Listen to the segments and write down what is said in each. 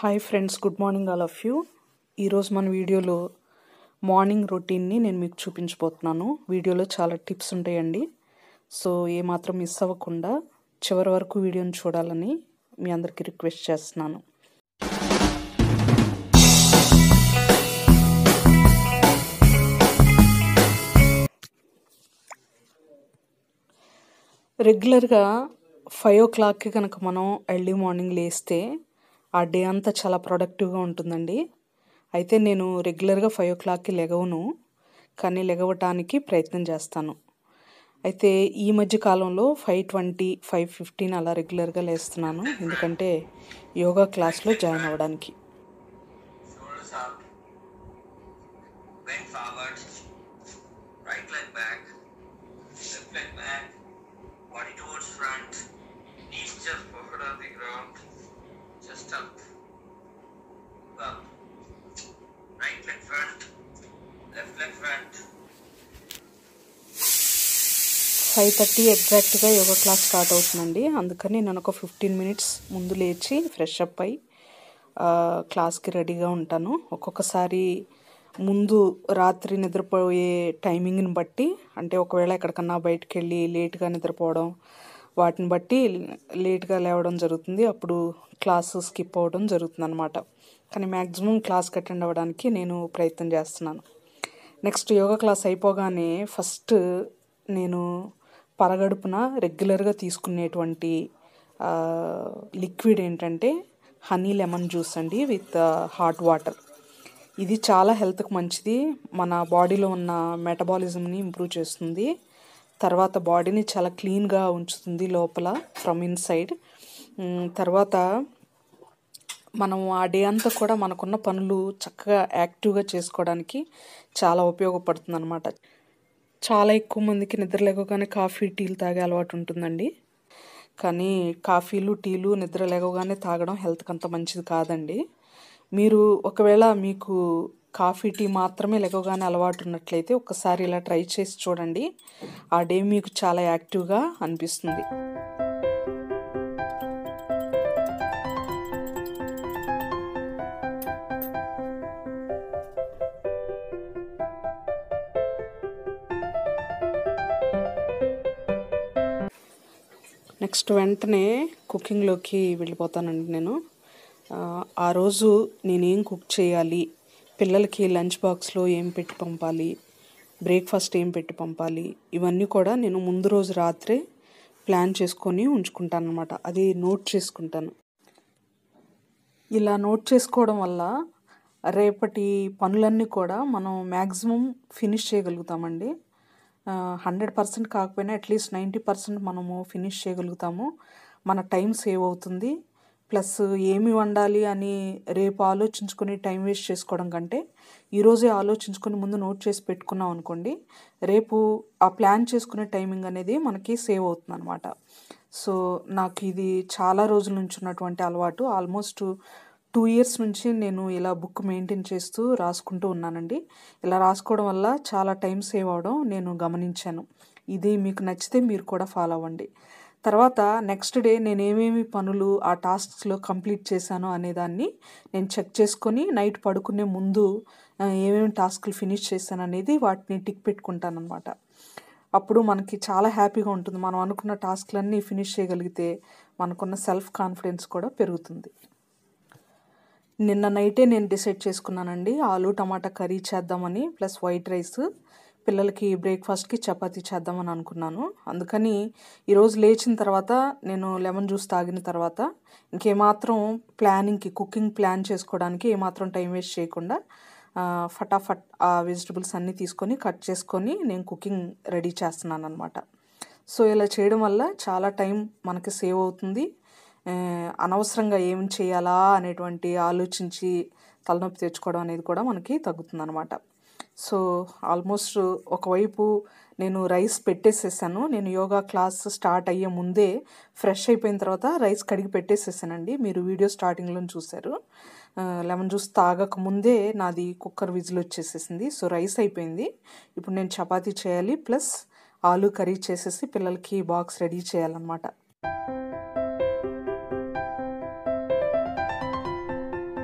Hi friends good morning all of you ఈరోజు మన వీడియోలో మార్నింగ్ రొటీన్ని నేను మీకు చూపించబోతున్నాను వీడియోలో చాలా టిప్స్ ఉంటాయండి సో ఏమాత్రం మిస్ అవ్వకుండా చివరి వరకు వీడియోని చూడాలని మీ అందరికీ రిక్వెస్ట్ చేస్తున్నాను రెగ్యులర్గా ఫైవ్ ఓ క్లాక్కి కనుక మనం ఎర్లీ మార్నింగ్ లేస్తే ఆ డే అంతా చాలా ప్రొడక్టివ్గా ఉంటుందండి అయితే నేను రెగ్యులర్గా ఫైవ్ ఓ క్లాక్కి లెగవను కానీ లెగవటానికి ప్రయత్నం చేస్తాను అయితే ఈ మధ్య కాలంలో ఫైవ్ ట్వంటీ ఫైవ్ ఫిఫ్టీన్ అలా రెగ్యులర్గా లేస్తున్నాను ఎందుకంటే యోగా క్లాస్లో జాయిన్ అవ్వడానికి Shoulders up. Bend forward. Right leg back. Left leg back. Body towards front. Knees just forward on the ground. Just up. Up. Right leg front. Left leg front. Five thirty ఎగ్జాక్ట్గా yoga class start అవుతుందండి అందుకని నేను ఒక fifteen minutes ముందు లేచి fresh up అయి ఆ, క్లాస్కి రెడీగా ఉంటాను ఒక్కొక్కసారి ముందు రాత్రి నిద్రపోయే టైమింగ్ని బట్టి అంటే ఒకవేళ ఎక్కడికన్నా బయటకు వెళ్ళి లేట్గా నిద్రపోవడం వాటిని బట్టి లేట్గా లేవడం జరుగుతుంది అప్పుడు క్లాస్ స్కిప్ అవ్వడం జరుగుతుంది అనమాట కానీ మ్యాక్సిమం క్లాస్కి అటెండ్ అవ్వడానికి నేను ప్రయత్నం చేస్తున్నాను నెక్స్ట్ యోగా క్లాస్ అయిపోగానే ఫస్ట్ నేను పరగడుపున రెగ్యులర్గా తీసుకునేటువంటి ఆ, లిక్విడ్ ఏంటంటే హనీ లెమన్ జ్యూస్ అండి విత్ హాట్ వాటర్ ఇది చాలా హెల్త్కి మంచిది మన బాడీలో ఉన్న మెటబాలిజంని ఇంప్రూవ్ చేస్తుంది తర్వాత బాడీని చాలా క్లీన్గా ఉంచుతుంది లోపల ఫ్రమ్ ఇన్సైడ్ తర్వాత మనం ఆ డే అంతా కూడా మనకున్న పనులు చక్కగా యాక్టివ్గా చేసుకోవడానికి చాలా ఉపయోగపడుతుంది అనమాట చాలా ఎక్కువ మందికి నిద్ర లేవగానే కాఫీ టీలు తాగే అలవాటు ఉంటుందండి కానీ కాఫీలు టీలు నిద్ర లేవగానే తాగడం హెల్త్కి అంత మంచిది కాదండి మీరు ఒకవేళ మీకు కాఫీ టీ మాత్రమే లేవగానే అలవాటు ఉన్నట్లయితే ఒకసారి ఇలా ట్రై చేసి చూడండి ఆ డే మీకు చాలా యాక్టివ్గా అనిపిస్తుంది నెక్స్ట్ వెంటనే కుకింగ్లోకి వెళ్ళిపోతానండి నేను ఆ, ఆ రోజు నేనేం కుక్ చేయాలి పిల్లలకి లంచ్ బాక్స్లో ఏం పెట్టి పంపాలి బ్రేక్ఫాస్ట్ ఏం పెట్టి పంపాలి ఇవన్నీ కూడా నేను ముందు రోజు రాత్రే ప్లాన్ చేసుకొని ఉంచుకుంటాను అనమాట అది నోట్ చేసుకుంటాను ఇలా నోట్ చేసుకోవడం వల్ల రేపటి పనులన్నీ కూడా మనం మ్యాక్సిమం ఫినిష్ చేయగలుగుతామండి హండ్రెడ్ పర్సెంట్ కాకపోయినా అట్లీస్ట్ నైంటీ పర్సెంట్ మనము ఫినిష్ చేయగలుగుతాము మన టైం సేవ్ అవుతుంది ప్లస్ ఏమి వండాలి అని రేపు ఆలోచించుకొని టైం వేస్ట్ చేసుకోవడం కంటే ఈరోజే ఆలోచించుకొని ముందు నోట్ చేసి పెట్టుకున్నాం అనుకోండి రేపు ఆ ప్లాన్ చేసుకునే టైమింగ్ అనేది మనకి సేవ్ అవుతుంది అనమాట సో నాకు ఇది చాలా రోజుల నుంచి ఉన్నటువంటి అలవాటు ఆల్మోస్ట్ టూ ఇయర్స్ నుంచి నేను ఇలా బుక్ మెయింటైన్ చేస్తూ రాసుకుంటూ ఉన్నానండి ఇలా రాసుకోవడం వల్ల చాలా టైం సేవ్ అవడం నేను గమనించాను ఇది మీకు నచ్చితే మీరు కూడా ఫాలో అవ్వండి తర్వాత నెక్స్ట్ డే నేను ఏమేమి పనులు ఆ టాస్క్స్లో కంప్లీట్ చేశాను అనేదాన్ని నేను చెక్ చేసుకొని నైట్ పడుకునే ముందు ఆ, ఏమేమి టాస్క్లు ఫినిష్ చేశాను అనేది వాటిని టిక్ పెట్టుకుంటాను అనమాట అప్పుడు మనకి చాలా హ్యాపీగా ఉంటుంది మనం అనుకున్న టాస్క్లన్నీ ఫినిష్ చేయగలిగితే మనకున్న సెల్ఫ్ కాన్ఫిడెన్స్ కూడా పెరుగుతుంది నిన్న నైటే నేను డిసైడ్ చేసుకున్నానండి ఆలు టమాటా కర్రీ చేద్దామని ప్లస్ వైట్ రైస్ పిల్లలకి బ్రేక్ఫాస్ట్కి చపాతీ చేద్దామని అనుకున్నాను అందుకని ఈరోజు లేచిన తర్వాత నేను లెమన్ జ్యూస్ తాగిన తర్వాత ఇంకేమాత్రం ప్లానింగ్కి కుకింగ్ ప్లాన్ చేసుకోవడానికి ఏమాత్రం టైం వేస్ట్ చేయకుండా ఆ, ఫటాఫట్ ఆ వెజిటబుల్స్ అన్నీ తీసుకొని కట్ చేసుకొని నేను కుకింగ్ రెడీ చేస్తున్నాను అనమాట సో ఇలా చేయడం వల్ల చాలా టైం మనకి సేవ్ అవుతుంది ఆ, అనవసరంగా ఏం చేయాలా అనేటువంటి ఆలోచించి తలనొప్పి తెచ్చుకోవడం అనేది కూడా మనకి తగ్గుతుంది అనమాట సో ఆల్మోస్ట్ ఒకవైపు నేను రైస్ పెట్టేసేసాను నేను యోగా క్లాస్ స్టార్ట్ అయ్యే ముందే ఫ్రెష్ అయిపోయిన తర్వాత రైస్ కడిగి పెట్టేసేసానండి మీరు వీడియో స్టార్టింగ్లో చూశారు లెమన్ జ్యూస్ తాగక ముందే నాది కుక్కర్ విజిల్ వచ్చేసేసింది సో రైస్ అయిపోయింది ఇప్పుడు నేను చపాతీ చేయాలి ప్లస్ ఆలు కర్రీ చేసేసి పిల్లలకి బాక్స్ రెడీ చేయాలన్నమాట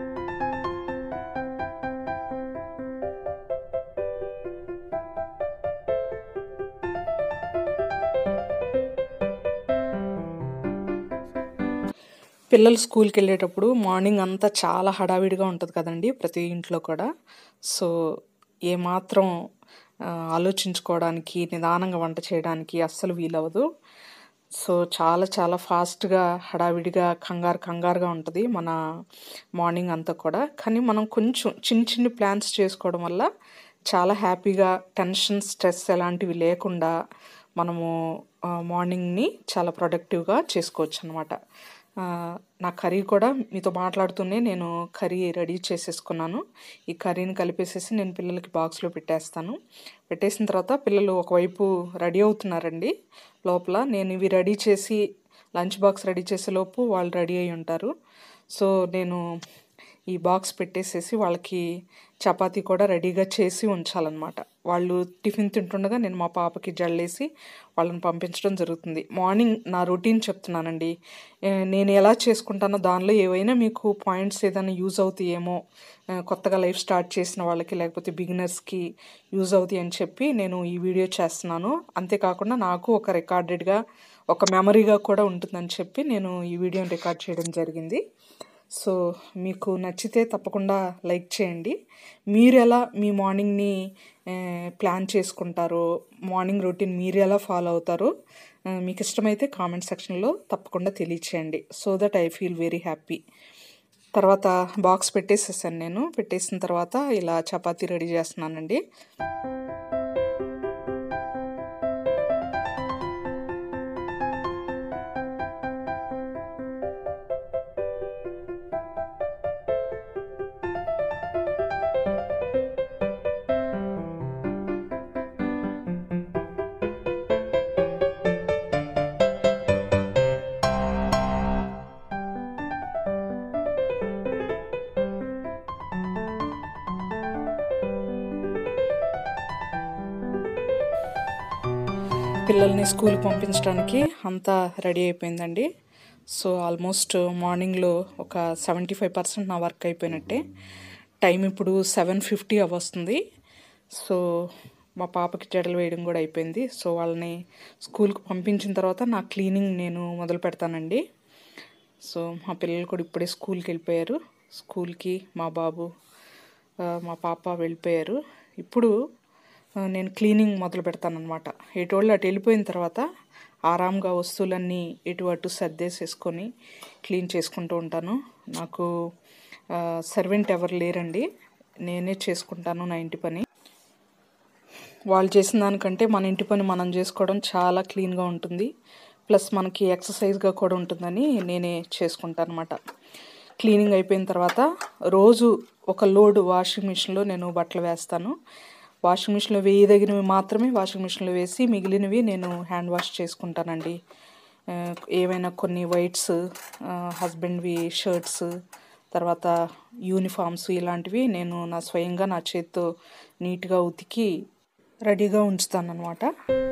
పిల్లలు స్కూల్కి వెళ్ళేటప్పుడు మార్నింగ్ అంతా చాలా హడావిడిగా ఉంటుంది కదండి ప్రతి ఇంట్లో కూడా సో ఏమాత్రం ఆ, ఆలోచించుకోవడానికి నిదానంగా వంట చేయడానికి అస్సలు వీలవ్వదు సో చాలా చాలా ఫాస్ట్గా హడావిడిగా కంగారు కంగారుగా ఉంటుంది మన మార్నింగ్ అంతా కూడా కానీ మనం కొంచెం చిన్న చిన్న ప్లాన్స్ చేసుకోవడం వల్ల చాలా హ్యాపీగా టెన్షన్ స్ట్రెస్ ఎలాంటివి లేకుండా మనము ఆ, మార్నింగ్ని చాలా ప్రొడక్టివ్గా చేసుకోవచ్చు అనమాట నా కర్రీ కూడా మీతో మాట్లాడుతూనే నేను కర్రీ రెడీ చేసేసుకున్నాను ఈ కర్రీని కలిపేసేసి నేను పిల్లలకి బాక్స్లో పెట్టేస్తాను పెట్టేసిన తర్వాత పిల్లలు ఒకవైపు రెడీ అవుతున్నారండి లోపల నేను ఇవి రెడీ చేసి లంచ్ బాక్స్ రెడీ చేసే లోపు వాళ్ళు రెడీ అయి ఉంటారు సో నేను ఈ బాక్స్ పెట్టేసేసి వాళ్ళకి చపాతీ కూడా రెడీగా చేసి ఉంచాలన్నమాట వాళ్ళు టిఫిన్ తింటుండగా నేను మా పాపకి జల్లేసి వాళ్ళని పంపించడం జరుగుతుంది మార్నింగ్ నా రొటీన్ చెప్తున్నానండి ఏ, నేను ఎలా చేసుకుంటానో దానిలో ఏవైనా మీకు పాయింట్స్ ఏదైనా యూజ్ అవుతాయేమో ఆ, కొత్తగా లైఫ్ స్టార్ట్ చేసిన వాళ్ళకి లేకపోతే బిగినర్స్కి యూజ్ అవుతాయి అని చెప్పి నేను ఈ వీడియో చేస్తున్నాను అంతేకాకుండా నాకు ఒక రికార్డెడ్గా ఒక మెమరీగా కూడా ఉంటుందని చెప్పి నేను ఈ వీడియోని రికార్డ్ చేయడం జరిగింది సో మీకు నచ్చితే తప్పకుండా లైక్ చేయండి మీరు ఎలా మీ మార్నింగ్ని ఆ, ప్లాన్ చేసుకుంటారో మార్నింగ్ రొటీన్ మీరు ఎలా ఫాలో అవుతారో ఆ, మీకు ఇష్టమైతే కామెంట్ సెక్షన్లో తప్పకుండా తెలియచేయండి so that I feel very happy తర్వాత బాక్స్ పెట్టేసేసాను నేను పెట్టేసిన తర్వాత ఇలా చపాతీ రెడీ చేస్తున్నానండి పిల్లల్ని స్కూల్కి పంపించడానికి అంతా రెడీ అయిపోయిందండి సో ఆల్మోస్ట్ మార్నింగ్లో ఒక సెవెంటీ ఫైవ్ పర్సెంట్ నా వర్క్ అయిపోయినట్టే టైం ఇప్పుడు సెవెన్ ఫిఫ్టీ వస్తుంది సో మా పాపకి జడలు వేయడం కూడా అయిపోయింది సో వాళ్ళని స్కూల్కి పంపించిన తర్వాత నా క్లీనింగ్ నేను మొదలు పెడతానండి సో మా పిల్లలు కూడా ఇప్పుడే స్కూల్కి వెళ్ళిపోయారు స్కూల్కి మా బాబు ఆ, మా పాప వెళ్ళిపోయారు ఇప్పుడు ఆ, నేను క్లీనింగ్ మొదలు పెడతానమాట ఎటువాళ్ళు అటు వెళ్ళిపోయిన తర్వాత ఆరాంగా వస్తువులన్నీ ఇటు అటు సర్దేసేసుకొని క్లీన్ చేసుకుంటూ ఉంటాను నాకు సర్వెంట్ ఎవరు లేరండి నేనే చేసుకుంటాను నా ఇంటి పని వాళ్ళు చేసిన దానికంటే మన ఇంటి పని మనం చేసుకోవడం చాలా క్లీన్గా ఉంటుంది ప్లస్ మనకి ఎక్సర్సైజ్గా కూడా ఉంటుందని నేనే చేసుకుంటాను అనమాట క్లీనింగ్ అయిపోయిన తర్వాత రోజు ఒక లోడ్ వాషింగ్ మిషన్లో నేను బట్టలు వేస్తాను వాషింగ్ మిషన్లో వేయదగినవి మాత్రమే వాషింగ్ మిషన్లో వేసి మిగిలినవి నేను హ్యాండ్ వాష్ చేసుకుంటానండి ఆ, ఏవైనా కొన్ని వైట్స్ హస్బెండ్వి షర్ట్స్ తర్వాత యూనిఫామ్స్ ఇలాంటివి నేను నా స్వయంగా నా చేత్తో నీట్గా ఉతికి రెడీగా ఉంచుతాను అనమాట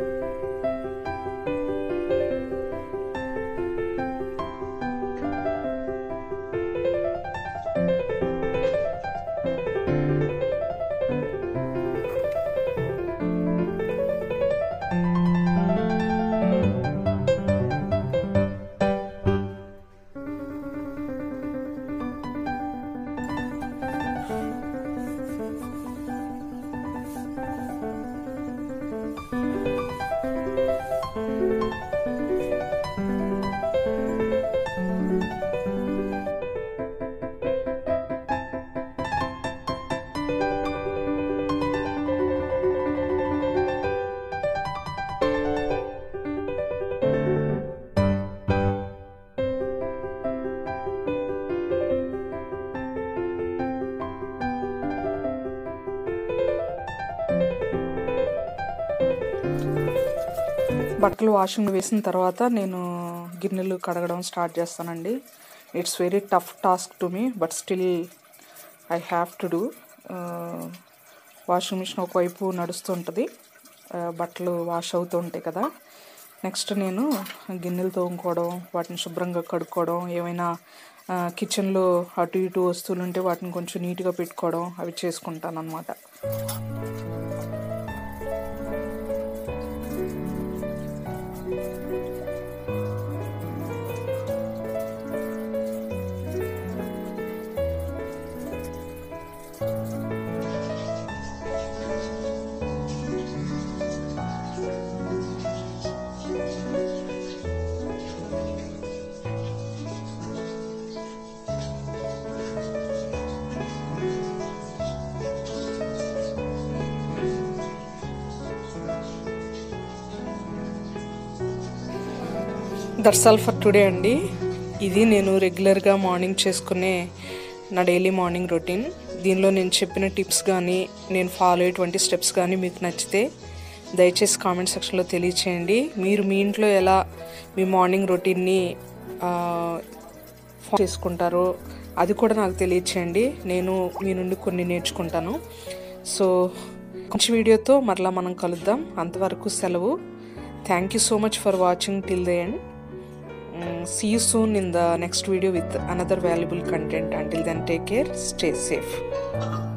బట్టలు వాషింగ్ వేసిన తర్వాత నేను గిన్నెలు కడగడం స్టార్ట్ చేస్తానండి it's very tough task to me but still I have to do washing machine ఒకవైపు నడుస్తూ ఉంటుంది ఆ, బట్టలు వాష్ అవుతూ ఉంటాయి కదా నెక్స్ట్ నేను గిన్నెలు తోముకోవడం వాటిని శుభ్రంగా కడుక్కోవడం ఏమైనా ఆ, కిచెన్లో అటు ఇటు వస్తువులు ఉంటే వాటిని కొంచెం నీట్గా పెట్టుకోవడం అవి చేసుకుంటాను అనమాట దట్స్ ఆల్ ఫర్ టుడే అండి ఇది నేను రెగ్యులర్గా మార్నింగ్ చేసుకునే నా డైలీ మార్నింగ్ రొటీన్ దీనిలో నేను చెప్పిన టిప్స్ కానీ నేను ఫాలో అయ్యేటువంటి స్టెప్స్ కానీ మీకు నచ్చితే దయచేసి కామెంట్ సెక్షన్లో తెలియచేయండి మీరు మీ ఇంట్లో ఎలా మీ మార్నింగ్ రొటీన్ని ఫాలో చేసుకుంటారో అది కూడా నాకు తెలియచేయండి నేను మీ నుండి కొన్ని నేర్చుకుంటాను సో మంచి వీడియోతో మరలా మనం కలుద్దాం అంతవరకు సెలవు thank you so much for watching till the end see you soon in the next video with another valuable content until then take care stay safe